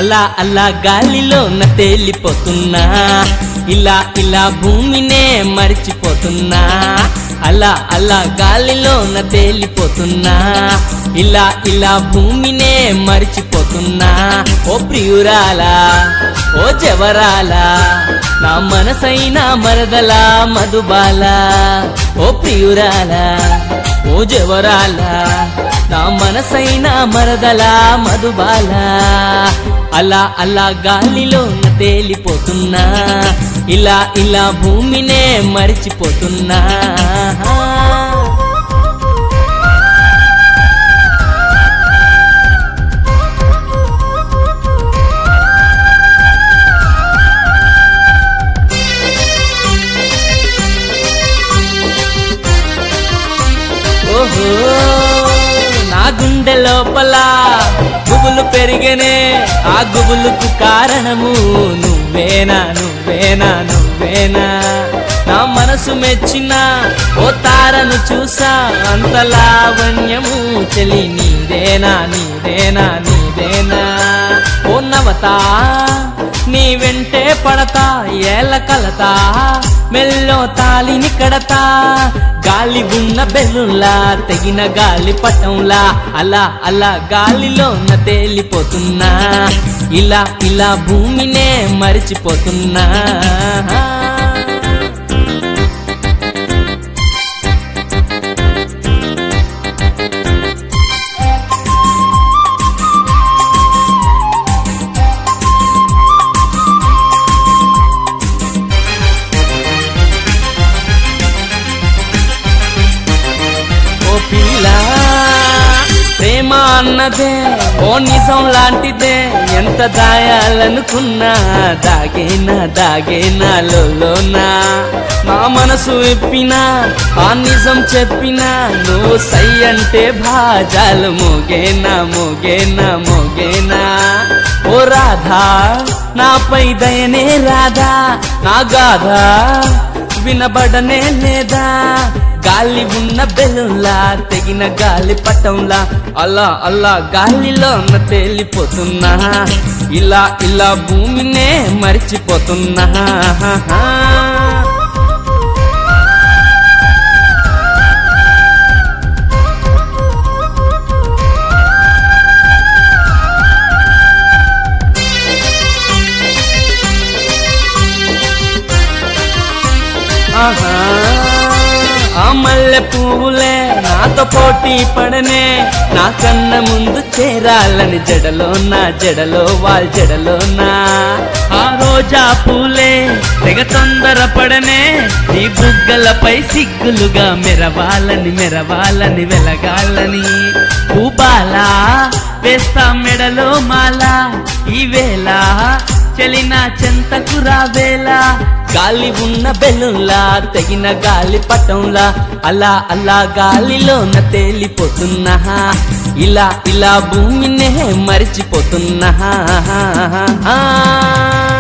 అలా అలా గాలిలోన తేలిపోతున్నా ఇలా ఇలా భూమినే మరిచిపోతున్నా అలా అలా గాలిలోన తేలిపోతున్నా ఇలా ఇలా భూమినే మరిచిపోతున్నా ఓ ప్రియురాలా ఓ జవరాలా నా మనసైన మరదలా మధుబాల ఓ ప్రియురాలా ఓ జవరాలా నా మనసైన మరదలా మధుబాల అలా అలా గాలిలో తేలిపోతున్నా ఇలా ఇలా భూమినే మరిచిపోతున్నా ఓహో నా గుండె లోపల గుబులు పెరిగనే ఆ గుబులుకు కారణము నువ్వేనా నువ్వేనా నువ్వేనా నా మనసు మెచ్చిన ఓ తారను చూసా అంత లావణ్యము చెలి నీదేనా నీదేనా నీదేనా ఓ నవతా నీ వెంటే పడతా ఏల కలతా మెల్లో తాలిని కడతా గాలి ఉన్న బెల్లులా తెగిన గాలి పటంలా అలా అలా గాలిలోన తేలిపోతున్నా ఇలా ఇలా భూమినే మరిచిపోతున్నా ఓ పిల్ల ప్రేమ అన్నదే ఓ నిజం లాంటిదే ఎంత దాయాలనుకున్నా దాగేనా దాగేనా లోనా నా మనసు విప్పినా ఆ నిజం చెప్పినా నువ్వు సై అంటే భాజాలు మోగేనా మోగేనా మోగేనా ఓ రాధా నాపై దయనే రాధా నా గాధా వినబడనే లేదా గాలి ఉన్న బెలులా తెగిన గాలి పటంలా అలా అలా గాలిలోన తేలిపోతున్నా ఇలా ఇలా భూమినే మరిచిపోతున్నా ఆహా ఆ మల్లె పువ్వులే నాతో పోటీ పడనే నా కన్న ముందు చేరాలని జడలో నా జడలో వాళ్ళ జడలో నా ఆ రోజా పూలే తెగ తొందర పడనే నీ బుగ్గలపై సిగ్గులుగా మెరవాలని మెరవాలని వెలగాలని పూబాలా వేస్తా మెడలో మాల ఈవేళ చెలిన చెంతకు రావేలా గాలి ఉన్న బెల్లులా తెగిన గాలి పటంలా అలా అలా గాలిలోన తేలిపోతున్నా ఇలా ఇలా భూమినే మరిచిపోతున్నా